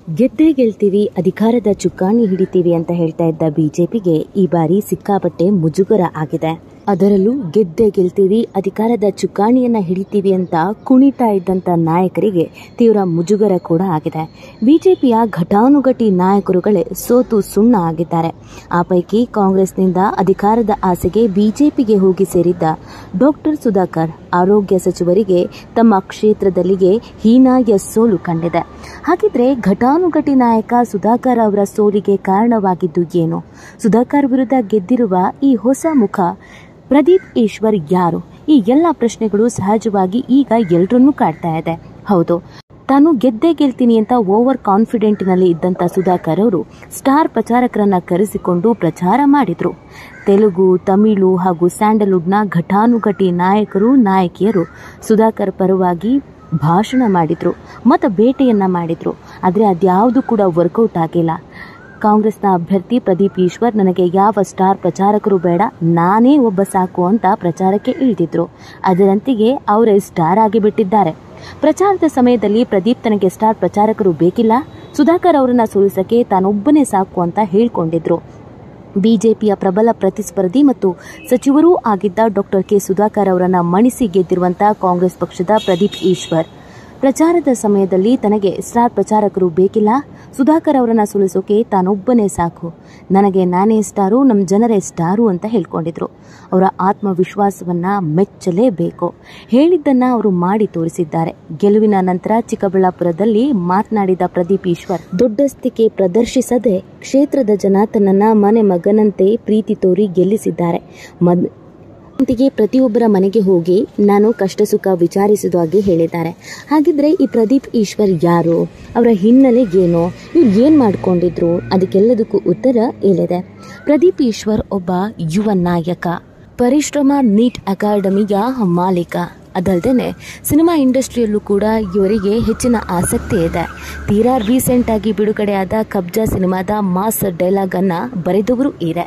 ಗೆದ್ದೇ ಗೆಲ್ತೀವಿ ಅಧಿಕಾರದ ಚುಕ್ಕಾಣಿ ಹಿಡಿತೀವಿ ಅಂತ ಹೇಳ್ತಾ ಇದ್ದ ಬಿಜೆಪಿಗೆ ಈ ಬಾರಿ ಸಿಕ್ಕಾಪಟ್ಟೆ ಮುಜುಗರ ಆಗಿದೆ ಅದರಲ್ಲೂ ಗೆದ್ದೇ ಗೆಲ್ತೀವಿ ಅಧಿಕಾರದ ಚುಕ್ಕಾಣಿಯನ್ನ ಹಿಡಿತೀವಿ ಅಂತ ಕುಣಿತಾ ಇದ್ದಂತ ನಾಯಕರಿಗೆ ತೀವ್ರ ಮುಜುಗರ ಕೂಡ ಆಗಿದೆ ಬಿಜೆಪಿಯ ಘಟಾನುಘಟಿ ನಾಯಕರುಗಳೇ ಸೋತು ಸುಣ್ಣ ಆಗಿದ್ದಾರೆ ಆ ಪೈಕಿ ಕಾಂಗ್ರೆಸ್ನಿಂದ ಅಧಿಕಾರದ ಆಸೆಗೆ ಬಿಜೆಪಿಗೆ ಹೋಗಿ ಸೇರಿದ್ದ ಡಾಕ್ಟರ್ ಸುಧಾಕರ್ ಆರೋಗ್ಯ ಸಚಿವರಿಗೆ ತಮ್ಮ ಕ್ಷೇತ್ರದಲ್ಲಿಗೆ ಹೀನಾಯ ಸೋಲು ಕಂಡಿದೆ ಹಾಗಿದ್ರೆ ಘಟಾನುಘಟಿ ನಾಯಕ ಸುಧಾಕರ್ ಅವರ ಸೋಲಿಗೆ ಕಾರಣವಾಗಿದ್ದು ಏನು ಸುಧಾಕರ್ ವಿರುದ್ಧ ಗೆದ್ದಿರುವ ಈ ಹೊಸ ಮುಖ ಪ್ರದೀಪ್ ಈಶ್ವರ್ ಯಾರು ಈ ಎಲ್ಲ ಪ್ರಶ್ನೆಗಳು ಸಹಜವಾಗಿ ಈಗ ಎಲ್ಲರನ್ನೂ ಕಾಡ್ತಾ ಇದೆ ಹೌದು ತಾನು ಗೆದ್ದೇ ಗೆಲ್ತೀನಿ ಅಂತ ಓವರ್ ಕಾನ್ಫಿಡೆಂಟ್ನಲ್ಲಿ ಇದ್ದಂಥ ಸುಧಾಕರ್ ಅವರು ಸ್ಟಾರ್ ಪ್ರಚಾರಕರನ್ನ ಕರೆಸಿಕೊಂಡು ಪ್ರಚಾರ ಮಾಡಿದ್ರು ತೆಲುಗು ತಮಿಳು ಹಾಗೂ ಸ್ಯಾಂಡಲ್ವುಡ್ನ ಘಟಾನುಘಟಿ ನಾಯಕರು ನಾಯಕಿಯರು ಸುಧಾಕರ್ ಪರವಾಗಿ ಭಾಷಣ ಮಾಡಿದ್ರು ಮತ್ತು ಬೇಟೆಯನ್ನ ಮಾಡಿದ್ರು ಆದರೆ ಅದ್ಯಾವುದು ಕೂಡ ವರ್ಕೌಟ್ ಆಗಿಲ್ಲ ಕಾಂಗ್ರೆಸ್ನ ಅಭ್ಯರ್ಥಿ ಪ್ರದೀಪ್ ಈಶ್ವರ್ ನನಗೆ ಯಾವ ಸ್ಟಾರ್ ಪ್ರಚಾರಕರು ಬೇಡ ನಾನೇ ಒಬ್ಬ ಸಾಕು ಅಂತ ಪ್ರಚಾರಕ್ಕೆ ಇಳಿದಿದ್ರು ಅದರಂತೆಯೇ ಅವರೇ ಸ್ಟಾರ್ ಆಗಿಬಿಟ್ಟಿದ್ದಾರೆ ಪ್ರಚಾರದ ಸಮಯದಲ್ಲಿ ಪ್ರದೀಪ್ ತನಗೆ ಸ್ಟಾರ್ ಪ್ರಚಾರಕರು ಬೇಕಿಲ್ಲ ಸುಧಾಕರ್ ಅವರನ್ನ ಸೋಲಿಸಕ್ಕೆ ತಾನೊಬ್ಬನೇ ಸಾಕು ಅಂತ ಹೇಳ್ಕೊಂಡಿದ್ರು ಬಿಜೆಪಿಯ ಪ್ರಬಲ ಪ್ರತಿಸ್ಪರ್ಧಿ ಮತ್ತು ಸಚಿವರೂ ಆಗಿದ್ದ ಡಾಕ್ಟರ್ ಕೆ ಸುಧಾಕರ್ ಅವರನ್ನ ಮಣಿಸಿ ಗೆದ್ದಿರುವಂತಹ ಕಾಂಗ್ರೆಸ್ ಪಕ್ಷದ ಪ್ರದೀಪ್ ಈಶ್ವರ್ ಪ್ರಚಾರದ ಸಮಯದಲ್ಲಿ ತನಗೆ ಸ್ಟಾರ್ ಪ್ರಚಾರಕರು ಬೇಕಿಲ್ಲ ಸುಧಾಕರ್ ಅವರನ್ನ ಸೋಲಿಸೋಕೆ ತಾನೊಬ್ಬನೇ ಸಾಕು ನನಗೆ ನಾನೇ ಸ್ಟಾರು ನಮ್ಮ ಜನರೇ ಸ್ಟಾರು ಅಂತ ಹೇಳ್ಕೊಂಡಿದ್ರು ಅವರ ಆತ್ಮವಿಶ್ವಾಸವನ್ನ ಮೆಚ್ಚಲೇಬೇಕು ಹೇಳಿದ್ದನ್ನ ಅವರು ಮಾಡಿ ತೋರಿಸಿದ್ದಾರೆ ಗೆಲುವಿನ ನಂತರ ಚಿಕ್ಕಬಳ್ಳಾಪುರದಲ್ಲಿ ಮಾತನಾಡಿದ ಪ್ರದೀಪ್ ಈಶ್ವರ್ ದೊಡ್ಡಸ್ತಿಕೆ ಪ್ರದರ್ಶಿಸದೆ ಕ್ಷೇತ್ರದ ಜನ ತನ್ನನ್ನ ಮನೆ ಮಗನಂತೆ ಪ್ರೀತಿ ತೋರಿ ಗೆಲ್ಲಿಸಿದ್ದಾರೆ ಮದ್ ಅಂತಿಗೆ ಪ್ರತಿಯೊಬ್ಬರ ಮನೆಗೆ ಹೋಗಿ ನಾನು ಕಷ್ಟ ಸುಖ ವಿಚಾರಿಸುವುದಾಗಿ ಹೇಳಿದ್ದಾರೆ ಹಾಗಿದ್ರೆ ಈ ಪ್ರದೀಪ್ ಈಶ್ವರ್ ಯಾರು ಅವರ ಹಿನ್ನೆಲೆ ಏನು ಇವ್ರು ಏನು ಮಾಡ್ಕೊಂಡಿದ್ರು ಅದಕ್ಕೆಲ್ಲದಕ್ಕೂ ಉತ್ತರ ಇಲ್ಲಿದೆ ಪ್ರದೀಪ್ ಈಶ್ವರ್ ಒಬ್ಬ ಯುವ ನಾಯಕ ಪರಿಶ್ರಮ ನೀಟ್ ಅಕಾಡೆಮಿಯ ಮಾಲೀಕ ಅದಲ್ಲದೆ ಸಿನಿಮಾ ಇಂಡಸ್ಟ್ರಿಯಲ್ಲೂ ಕೂಡ ಇವರಿಗೆ ಹೆಚ್ಚಿನ ಆಸಕ್ತಿ ಇದೆ ತೀರಾ ರೀಸೆಂಟ್ ಆಗಿ ಬಿಡುಗಡೆಯಾದ ಕಬ್ಜಾ ಸಿನಿಮಾದ ಮಾಸ್ ಡೈಲಾಗ್ ಅನ್ನ ಬರೆದವರು ಇದೆ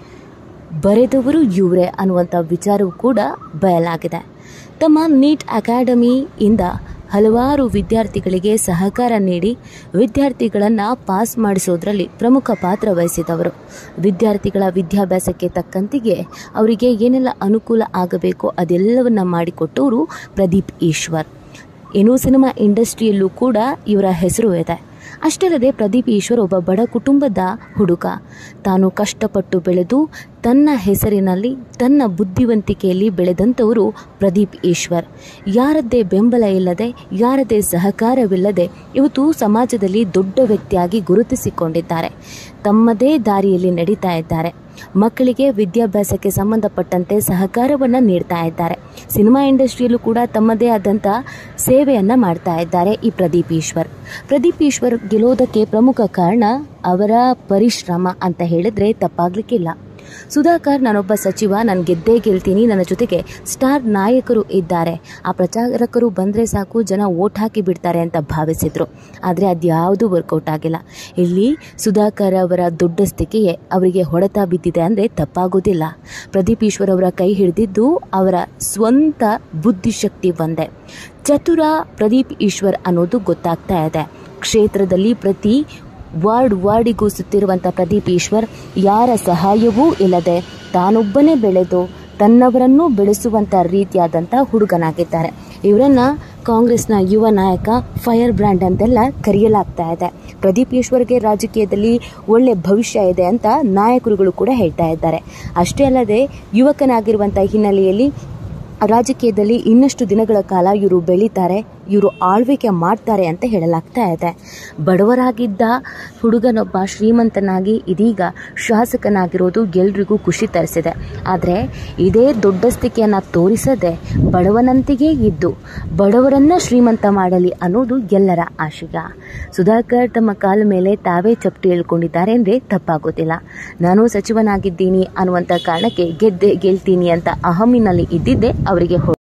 ಬರೆದವರು ಇವರೇ ಅನ್ನುವಂಥ ವಿಚಾರವೂ ಕೂಡ ಬಯಲಾಗಿದೆ ತಮ್ಮ ನೀಟ್ ಅಕಾಡೆಮಿಯಿಂದ ಹಲವಾರು ವಿದ್ಯಾರ್ಥಿಗಳಿಗೆ ಸಹಕಾರ ನೀಡಿ ವಿದ್ಯಾರ್ಥಿಗಳನ್ನು ಪಾಸ್ ಮಾಡಿಸೋದ್ರಲ್ಲಿ ಪ್ರಮುಖ ಪಾತ್ರ ವಹಿಸಿದವರು ವಿದ್ಯಾರ್ಥಿಗಳ ವಿದ್ಯಾಭ್ಯಾಸಕ್ಕೆ ತಕ್ಕಂತೆಯೇ ಅವರಿಗೆ ಏನೆಲ್ಲ ಅನುಕೂಲ ಆಗಬೇಕೋ ಅದೆಲ್ಲವನ್ನ ಮಾಡಿಕೊಟ್ಟವರು ಪ್ರದೀಪ್ ಈಶ್ವರ್ ಏನೋ ಸಿನಿಮಾ ಇಂಡಸ್ಟ್ರಿಯಲ್ಲೂ ಕೂಡ ಇವರ ಹೆಸರು ಇದೆ ಅಷ್ಟಲ್ಲದೆ ಪ್ರದೀಪ್ ಈಶ್ವರ್ ಒಬ್ಬ ಬಡ ಕುಟುಂಬದ ಹುಡುಗ ತಾನು ಕಷ್ಟಪಟ್ಟು ಬೆಳೆದು ತನ್ನ ಹೆಸರಿನಲ್ಲಿ ತನ್ನ ಬುದ್ಧಿವಂತಿಕೆಯಲ್ಲಿ ಬೆಳೆದಂಥವರು ಪ್ರದೀಪ್ ಈಶ್ವರ್ ಯಾರದ್ದೇ ಬೆಂಬಲ ಇಲ್ಲದೆ ಯಾರದ್ದೇ ಸಹಕಾರವಿಲ್ಲದೆ ಇವತ್ತು ಸಮಾಜದಲ್ಲಿ ದೊಡ್ಡ ವ್ಯಕ್ತಿಯಾಗಿ ಗುರುತಿಸಿಕೊಂಡಿದ್ದಾರೆ ತಮ್ಮದೇ ದಾರಿಯಲ್ಲಿ ನಡೀತಾ ಇದ್ದಾರೆ ಮಕ್ಕಳಿಗೆ ವಿದ್ಯಾಭ್ಯಾಸಕ್ಕೆ ಸಂಬಂಧಪಟ್ಟಂತೆ ಸಹಕಾರವನ್ನು ನೀಡ್ತಾ ಇದ್ದಾರೆ ಸಿನಿಮಾ ಇಂಡಸ್ಟ್ರಿಯಲ್ಲೂ ಕೂಡ ತಮ್ಮದೇ ಆದಂಥ ಸೇವೆಯನ್ನು ಮಾಡ್ತಾ ಇದ್ದಾರೆ ಈ ಪ್ರದೀಪ್ ಈಶ್ವರ್ ಪ್ರದೀಪ್ ಈಶ್ವರ್ ಗೆಲ್ಲೋದಕ್ಕೆ ಪ್ರಮುಖ ಕಾರಣ ಅವರ ಪರಿಶ್ರಮ ಅಂತ ಹೇಳಿದ್ರೆ ತಪ್ಪಾಗ್ಲಿಕ್ಕಿಲ್ಲ ಸುಧಾಕರ್ ನಾನೊಬ್ಬ ಸಚಿವ ನಾನು ಗೆದ್ದೇ ಗೆಲ್ತೀನಿ ನನ್ನ ಜೊತೆಗೆ ಸ್ಟಾರ್ ನಾಯಕರು ಇದ್ದಾರೆ ಆ ಪ್ರಚಾರಕರು ಬಂದರೆ ಸಾಕು ಜನ ಓಟ್ ಹಾಕಿ ಬಿಡ್ತಾರೆ ಅಂತ ಭಾವಿಸಿದ್ರು ಆದರೆ ಅದ್ಯಾವುದೂ ವರ್ಕೌಟ್ ಆಗಿಲ್ಲ ಇಲ್ಲಿ ಸುಧಾಕರ್ ಅವರ ದೊಡ್ಡಸ್ತಿಕೆಯೇ ಅವರಿಗೆ ಹೊಡೆತ ಬಿದ್ದಿದೆ ಅಂದರೆ ತಪ್ಪಾಗೋದಿಲ್ಲ ಪ್ರದೀಪ್ ಈಶ್ವರ್ ಅವರ ಕೈ ಹಿಡಿದಿದ್ದು ಅವರ ಸ್ವಂತ ಬುದ್ಧಿಶಕ್ತಿ ಒಂದೇ ಚತುರ ಪ್ರದೀಪ್ ಈಶ್ವರ್ ಅನ್ನೋದು ಗೊತ್ತಾಗ್ತಾ ಇದೆ ಕ್ಷೇತ್ರದಲ್ಲಿ ಪ್ರತಿ ವಾರ್ಡ್ ವಾರ್ಡಿಗೂ ಸುತ್ತಿರುವಂಥ ಪ್ರದೀಪ್ ಈಶ್ವರ್ ಯಾರ ಸಹಾಯವೂ ಇಲ್ಲದೆ ತಾನೊಬ್ಬನೇ ಬೆಳೆದು ತನ್ನವರನ್ನು ಬೆಳೆಸುವಂಥ ರೀತಿಯಾದಂಥ ಹುಡುಗನಾಗಿದ್ದಾರೆ ಇವರನ್ನ ಕಾಂಗ್ರೆಸ್ನ ಯುವ ನಾಯಕ ಫೈರ್ ಬ್ರ್ಯಾಂಡ್ ಅಂತೆಲ್ಲ ಕರೆಯಲಾಗ್ತಾ ಇದೆ ಪ್ರದೀಪ್ ಈಶ್ವರ್ಗೆ ರಾಜಕೀಯದಲ್ಲಿ ಒಳ್ಳೆ ಭವಿಷ್ಯ ಇದೆ ಅಂತ ನಾಯಕರುಗಳು ಕೂಡ ಹೇಳ್ತಾ ಇದ್ದಾರೆ ಅಷ್ಟೇ ಅಲ್ಲದೆ ಯುವಕನಾಗಿರುವಂಥ ಹಿನ್ನೆಲೆಯಲ್ಲಿ ರಾಜಕೀಯದಲ್ಲಿ ಇನ್ನಷ್ಟು ದಿನಗಳ ಕಾಲ ಇವರು ಬೆಳೀತಾರೆ ಇವರು ಆಳ್ವಿಕೆ ಮಾಡ್ತಾರೆ ಅಂತ ಹೇಳಲಾಗ್ತಾ ಇದೆ ಬಡವರಾಗಿದ್ದ ಹುಡುಗನೊಬ್ಬ ಶ್ರೀಮಂತನಾಗಿ ಇದೀಗ ಶಾಸಕನಾಗಿರೋದು ಎಲ್ರಿಗೂ ಖುಷಿ ತರಿಸಿದೆ ಆದರೆ ಇದೇ ದೊಡ್ಡಸ್ತಿಕೆಯನ್ನು ತೋರಿಸದೆ ಬಡವನಂತೆಯೇ ಇದ್ದು ಬಡವರನ್ನ ಶ್ರೀಮಂತ ಮಾಡಲಿ ಅನ್ನೋದು ಎಲ್ಲರ ಆಶಯ ಸುಧಾಕರ್ ತಮ್ಮ ಕಾಲ ಮೇಲೆ ತಾವೇ ಚಪ್ಪಟಿ ಹೇಳ್ಕೊಂಡಿದ್ದಾರೆ ಅಂದರೆ ತಪ್ಪಾಗೋದಿಲ್ಲ ನಾನು ಸಚಿವನಾಗಿದ್ದೀನಿ ಅನ್ನುವಂಥ ಕಾರಣಕ್ಕೆ ಗೆದ್ದೆ ಗೆಲ್ತೀನಿ ಅಂತ ಅಹಮಿನಲ್ಲಿ ಇದ್ದಿದ್ದೆ ಅವರಿಗೆ